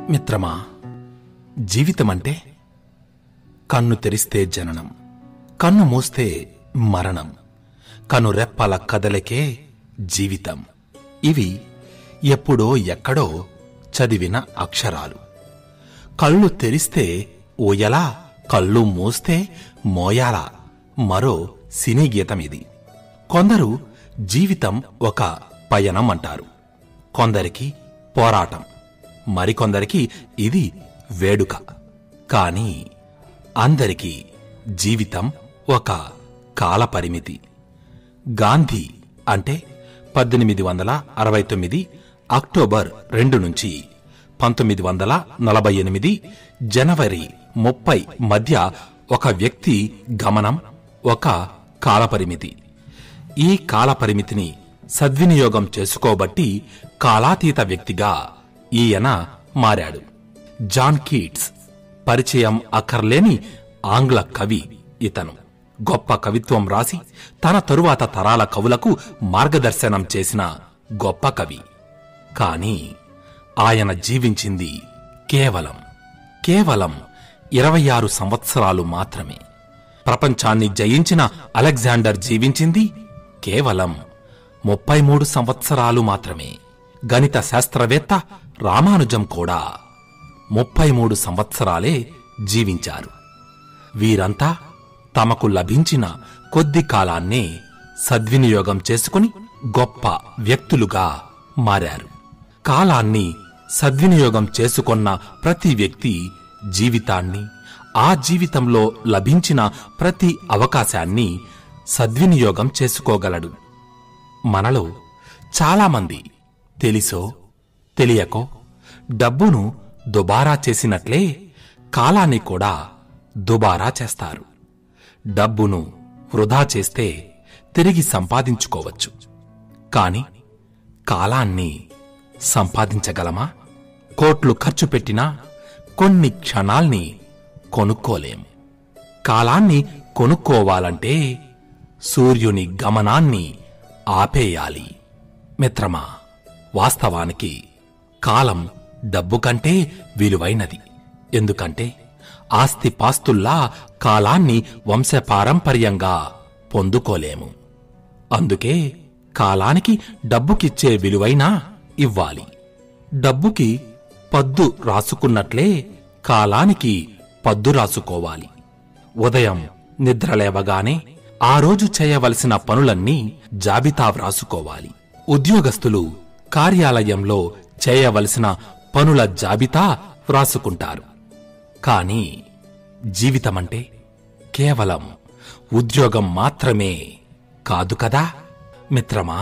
మిత్రమా జీవితమంటే కన్ను తెరిస్తే జననం కన్ను మూస్తే మరణం కను రెప్పల కదలికే జీవితం ఇవి ఎప్పుడో ఎక్కడో చదివిన అక్షరాలు కళ్ళు తెరిస్తే ఊయలా కళ్ళు మూస్తే మోయాలా మరో సినీ గీతం ఇది కొందరు జీవితం ఒక పయనం అంటారు కొందరికి పోరాటం మరికొందరికి ఇది వేడుక కాని అందరికీ జీవితం ఒక కాలపరిమితి గాంధీ అంటే పద్దెనిమిది వందల అరవై తొమ్మిది అక్టోబర్ రెండు నుంచి పంతొమ్మిది వందల నలభై ఎనిమిది జనవరి ముప్పై మధ్య ఒక వ్యక్తి గమనం ఒక కాలపరిమితి ఈ కాలపరిమితిని సద్వినియోగం చేసుకోబట్టి కాలాతీత వ్యక్తిగా ఈయన మారాడు జాన్ కీట్స్ పరిచయం అక్కర్లేని ఆంగ్ల కవి ఇతను గొప్ప కవిత్వం రాసి తన తరువాత తరాల కవులకు మార్గదర్శనం చేసిన గొప్ప కవి కాని ఆయన జీవించింది కేవలం కేవలం ఇరవై ఆరు సంవత్సరాలు మాత్రమే ప్రపంచాన్ని జయించిన అలెగ్జాండర్ జీవించింది కేవలం ముప్పై మూడు సంవత్సరాలు మాత్రమే గణిత శాస్త్రవేత్త రామానుజం కూడా ముప్పై మూడు సంవత్సరాలే జీవించారు వీరంతా తమకు లభించిన కొద్ది కాలాన్నే సద్వినియోగం చేసుకుని గొప్ప వ్యక్తులుగా మారారు కాలాన్ని సద్వినియోగం చేసుకొన్న ప్రతి వ్యక్తి జీవితాన్ని ఆ జీవితంలో లభించిన ప్రతి అవకాశాన్ని సద్వినియోగం చేసుకోగలడు మనలో చాలామంది తెలిసో తెలియకో డబ్బును దుబారా చేసినట్లే కాలాన్ని కూడా దుబారా చేస్తారు డబ్బును వృధా చేస్తే తిరిగి సంపాదించుకోవచ్చు కాని కాలాన్ని సంపాదించగలమా కోట్లు ఖర్చు పెట్టినా కొన్ని క్షణాల్ని కొనుక్కోలేం కాలాన్ని కొనుక్కోవాలంటే సూర్యుని గమనాన్ని ఆపేయాలి మిత్రమా వాస్తవానికి కాలం డబ్బు కంటే విలువైనది ఎందుకంటే ఆస్తిపాస్తుల్లా కాలాన్ని వంశపారంపర్యంగా పొందుకోలేము అందుకే కాలానికి డబ్బుకిచ్చే విలువైనా ఇవ్వాలి డబ్బుకి పద్దు రాసుకున్నట్లే కాలానికి పద్దు రాసుకోవాలి ఉదయం నిద్రలేవగానే ఆ రోజు చేయవలసిన పనులన్నీ జాబితా వ్రాసుకోవాలి ఉద్యోగస్తులు కార్యాలయంలో చేయవలసిన పనుల జాబితా వ్రాసుకుంటారు కాని జీవితమంటే కేవలం ఉద్యోగం మాత్రమే కాదు కదా మిత్రమా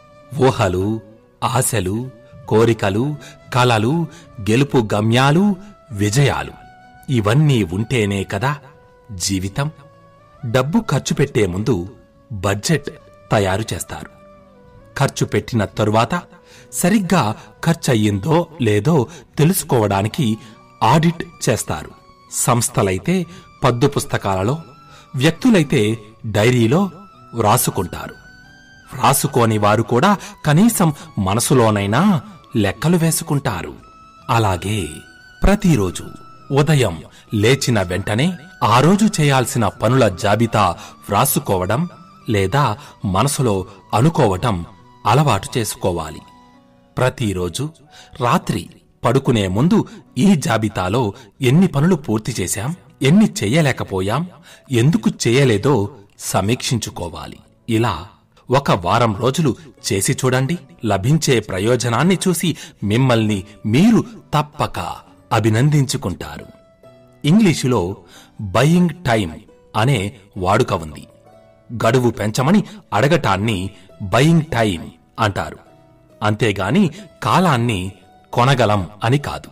ఊహలు ఆశలు కోరికలు కలలు గెలుపు గమ్యాలు విజయాలు ఇవన్నీ ఉంటేనే కదా జీవితం డబ్బు ఖర్చు పెట్టే ముందు బడ్జెట్ తయారు చేస్తారు ఖర్చు పెట్టిన తరువాత సరిగ్గా ఖర్చయ్యిందో లేదో తెలుసుకోవడానికి ఆడిట్ చేస్తారు సంస్థలైతే పద్దు పుస్తకాలలో వ్యక్తులైతే డైరీలో వ్రాసుకుంటారు వ్రాసుకోని వారు కూడా కనీసం మనసులోనైనా లెక్కలు వేసుకుంటారు అలాగే ప్రతిరోజు ఉదయం లేచిన వెంటనే ఆ రోజు చేయాల్సిన పనుల జాబితా వ్రాసుకోవడం లేదా మనసులో అనుకోవటం అలవాటు చేసుకోవాలి ప్రతిరోజు రాత్రి పడుకునే ముందు ఈ జాబితాలో ఎన్ని పనులు పూర్తి చేశాం ఎన్ని చెయ్యలేకపోయాం ఎందుకు చేయలేదో సమీక్షించుకోవాలి ఇలా ఒక వారం రోజులు చేసి చూడండి లభించే ప్రయోజనాన్ని చూసి మిమ్మల్ని మీరు తప్పక అభినందించుకుంటారు ఇంగ్లీషులో బయింగ్ టైం అనే వాడుక ఉంది గడువు పెంచమని అడగటాన్ని బయింగ్ టైం అంటారు అంతేగాని కాలాన్ని కొనగలం అని కాదు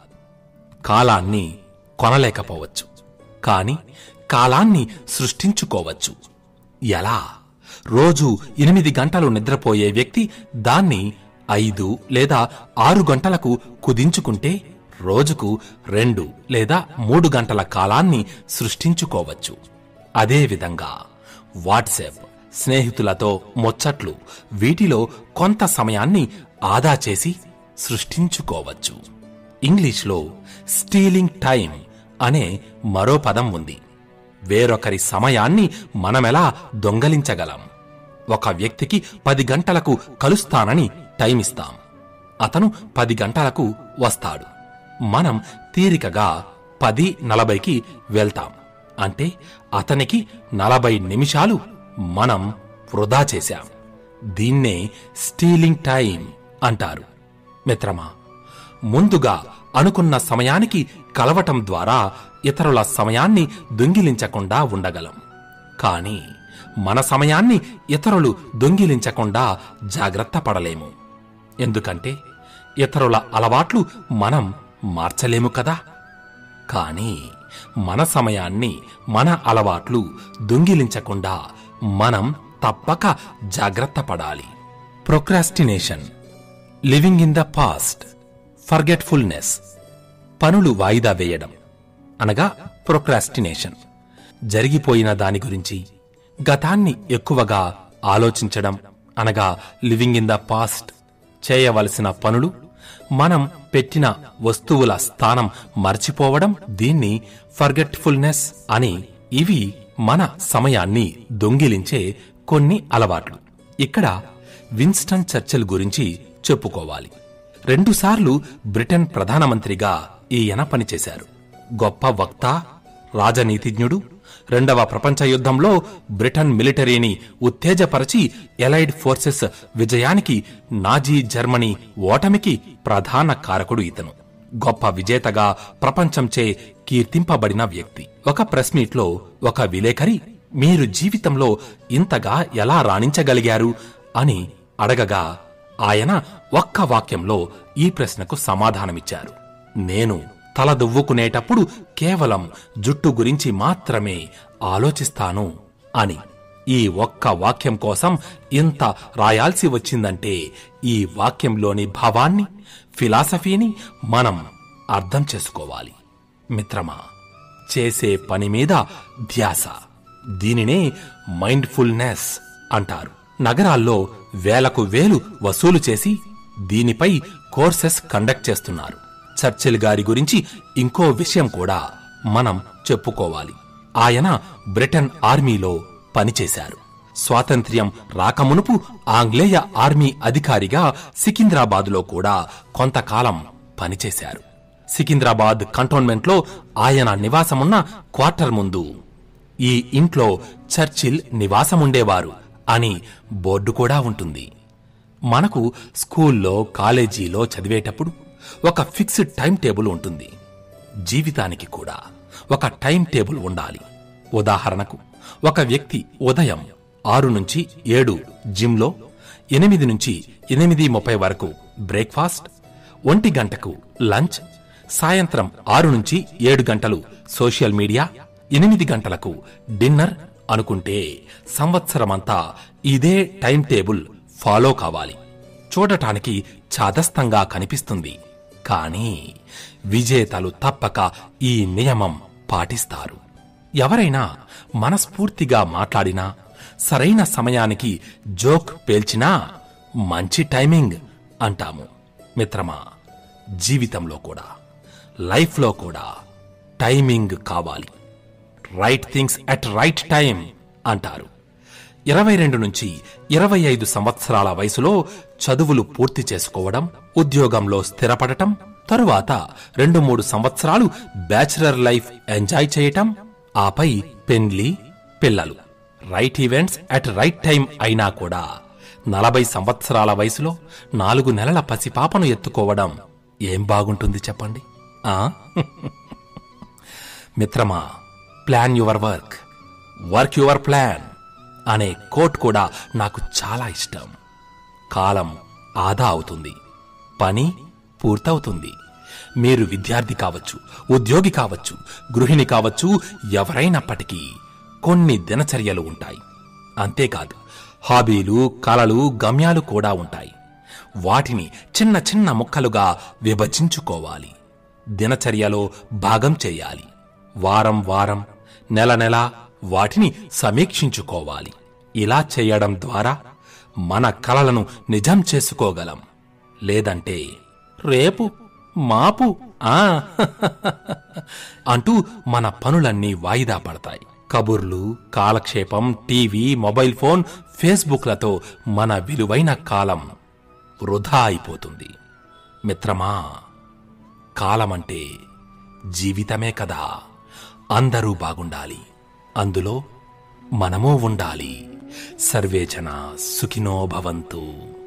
కాలాన్ని కొనలేకపోవచ్చు కాని కాలాన్ని సృష్టించుకోవచ్చు ఎలా రోజు ఎనిమిది గంటలు నిద్రపోయే వ్యక్తి దాన్ని ఐదు లేదా ఆరు గంటలకు కుదించుకుంటే రోజుకు రెండు లేదా మూడు గంటల కాలాన్ని సృష్టించుకోవచ్చు అదేవిధంగా వాట్సాప్ స్నేహితులతో ముచ్చట్లు వీటిలో కొంత సమయాన్ని ఆదా చేసి సృష్టించుకోవచ్చు ఇంగ్లీష్లో స్టీలింగ్ టైం అనే మరో పదం ఉంది వేరొకరి సమయాన్ని మనమెలా దొంగలించగలం ఒక వ్యక్తికి పది గంటలకు కలుస్తానని టైం ఇస్తాం అతను పది గంటలకు వస్తాడు మనం తీరికగా పది నలభైకి వెళ్తాం అంటే అతనికి నలభై నిమిషాలు మనం వృధా చేశాం దీన్నే స్టీలింగ్ టైం అంటారు మిత్రమా ముందుగా అనుకున్న సమయానికి కలవటం ద్వారా ఇతరుల సమయాన్ని దొంగిలించకుండా ఉండగలం కానీ మన సమయాన్ని ఇతరులు దొంగిలించకుండా జాగ్రత్త పడలేము ఎందుకంటే ఇతరుల అలవాట్లు మనం మార్చలేము కదా కానీ మన సమయాన్ని మన అలవాట్లు దొంగిలించకుండా మనం తప్పక జాగ్రత్త పడాలి procrastination living in the past forgetfulness పనులు వాయిదా వేయడం అనగా ప్రొక్రాస్టినేషన్ జరిగిపోయిన దాని గురించి గతాన్ని ఎక్కువగా ఆలోచించడం అనగా లివింగ్ ఇన్ ద పాస్ట్ చేయవలసిన పనులు మనం పెట్టిన వస్తువుల స్థానం మర్చిపోవడం దీన్ని ఫర్గెట్ఫుల్నెస్ అని ఇవి మన సమయాన్ని దొంగిలించే కొన్ని అలవాట్లు ఇక్కడ విన్స్టన్ చర్చిల్ గురించి చెప్పుకోవాలి రెండుసార్లు బ్రిటన్ ప్రధానమంత్రిగా ఈయన పనిచేశారు గొప్ప వక్త రాజనీతిజ్ఞుడు రెండవ ప్రపంచ యుద్ధంలో బ్రిటన్ మిలిటరీని ఉత్తేజపరచి ఎలైడ్ ఫోర్సెస్ విజయానికి నాజీ జర్మనీ ఓటమికి ప్రధాన కారకుడు ఇతను గొప్ప విజేతగా ప్రపంచంచే కీర్తింపబడిన వ్యక్తి ఒక ప్రెస్ మీట్లో ఒక విలేకరి మీరు జీవితంలో ఇంతగా ఎలా రాణించగలిగారు అని అడగగా ఆయన ఒక్క వాక్యంలో ఈ ప్రశ్నకు సమాధానమిచ్చారు నేను తల దువ్వుకునేటప్పుడు కేవలం జుట్టు గురించి మాత్రమే ఆలోచిస్తాను అని ఈ ఒక్క వాక్యం కోసం ఇంత రాయాల్సి వచ్చిందంటే ఈ వాక్యంలోని భావాన్ని ఫిలాసఫీని మనం అర్థం చేసుకోవాలి మిత్రమా చేసే పని మీద ధ్యాస దీనినే మైండ్ఫుల్నెస్ అంటారు నగరాల్లో వేలకు వేలు వసూలు చేసి దీనిపై కోర్సెస్ కండక్ట్ చేస్తున్నారు చర్చిల్ గారి గురించి ఇంకో విషయం కూడా మనం చెప్పుకోవాలి ఆయన బ్రిటన్ ఆర్మీలో పనిచేశారు స్వాతంత్ర్యం రాకమునుపు ఆంగ్లేయ ఆర్మీ అధికారిగా సికింద్రాబాదులో కూడా కొంతకాలం పనిచేశారు సికింద్రాబాద్ కంటోన్మెంట్లో ఆయన నివాసమున్న క్వార్టర్ ముందు ఈ ఇంట్లో చర్చిల్ నివాసముండేవారు అని బోర్డు కూడా ఉంటుంది మనకు స్కూల్లో కాలేజీలో చదివేటప్పుడు ఒక ఫిక్స్డ్ టైం టేబుల్ ఉంటుంది జీవితానికి కూడా ఒక టైం టేబుల్ ఉండాలి ఉదాహరణకు ఒక వ్యక్తి ఉదయం ఆరు నుంచి ఏడు జిమ్లో ఎనిమిది నుంచి ఎనిమిది ముప్పై వరకు బ్రేక్ఫాస్ట్ ఒంటి గంటకు లంచ్ సాయంత్రం ఆరు నుంచి ఏడు గంటలు సోషల్ మీడియా ఎనిమిది గంటలకు డిన్నర్ అనుకుంటే సంవత్సరమంతా ఇదే టైం టేబుల్ ఫాలో కావాలి చూడటానికి చాదస్తంగా కనిపిస్తుంది కానీ విజేతలు తప్పక ఈ నియమం పాటిస్తారు ఎవరైనా మనస్ఫూర్తిగా మాట్లాడినా సరైన సమయానికి జోక్ పేల్చినా మంచి టైమింగ్ అంటాము మిత్రమా జీవితంలో కూడా లైఫ్లో కూడా టైమింగ్ కావాలి right things at right time అంటారు ఇరవై రెండు నుంచి ఇరవై ఐదు సంవత్సరాల వయసులో చదువులు పూర్తి చేసుకోవడం ఉద్యోగంలో స్థిరపడటం తరువాత రెండు మూడు సంవత్సరాలు బ్యాచిలర్ లైఫ్ ఎంజాయ్ చేయటం ఆపై పెండ్లి పిల్లలు right events at right time అయినా కూడా నలభై సంవత్సరాల వయసులో నాలుగు నెలల పసిపాపను ఎత్తుకోవడం ఏం బాగుంటుంది చెప్పండి ఆ మిత్రమా plan your work work your plan అనే కోట్ కూడా నాకు చాలా ఇష్టం కాలం ఆదా అవుతుంది పని పూర్తవుతుంది మీరు విద్యార్థి కావచ్చు ఉద్యోగి కావచ్చు గృహిణి కావచ్చు ఎవరైనప్పటికీ కొన్ని దినచర్యలు ఉంటాయి అంతేకాదు హాబీలు కలలు గమ్యాలు కూడా ఉంటాయి వాటిని చిన్న చిన్న ముక్కలుగా విభజించుకోవాలి దినచర్యలో భాగం చేయాలి వారం వారం నెల నెల వాటిని సమీక్షించుకోవాలి ఇలా చేయడం ద్వారా మన కలలను నిజం చేసుకోగలం లేదంటే రేపు మాపు ఆ అంటూ మన పనులన్నీ వాయిదా పడతాయి కబుర్లు కాలక్షేపం టీవీ మొబైల్ ఫోన్ ఫేస్బుక్లతో మన విలువైన కాలం వృధా అయిపోతుంది మిత్రమా కాలమంటే జీవితమే కదా అందరూ బాగుండాలి అందులో మనమూ ఉండాలి సర్వేజన సుఖినో భవంతు